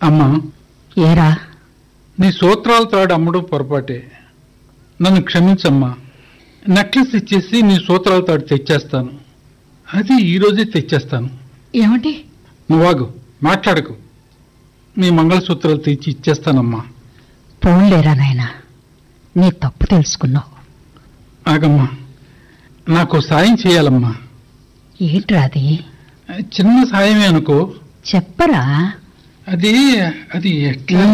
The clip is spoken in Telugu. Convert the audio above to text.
అమ్మా ఏరా నీ సూత్రాల తాడు అమ్మడం పొరపాటే నన్ను క్షమించమ్మా నెక్లెస్ ఇచ్చేసి నీ సూత్రాల తాడు తెచ్చేస్తాను అది ఈ రోజే తెచ్చేస్తాను ఏమండి నువ్వాగు మాట్లాడకు నీ మంగళసూత్రాలు తెచ్చి ఇచ్చేస్తానమ్మా పోన్లేరా నాయనా నీ తప్పు తెలుసుకున్నావు ఆగమ్మా నాకు సాయం చేయాలమ్మా ఏంట్రా అది చిన్న సాయమే అనుకో చెప్పరా అది అది ఎట్లా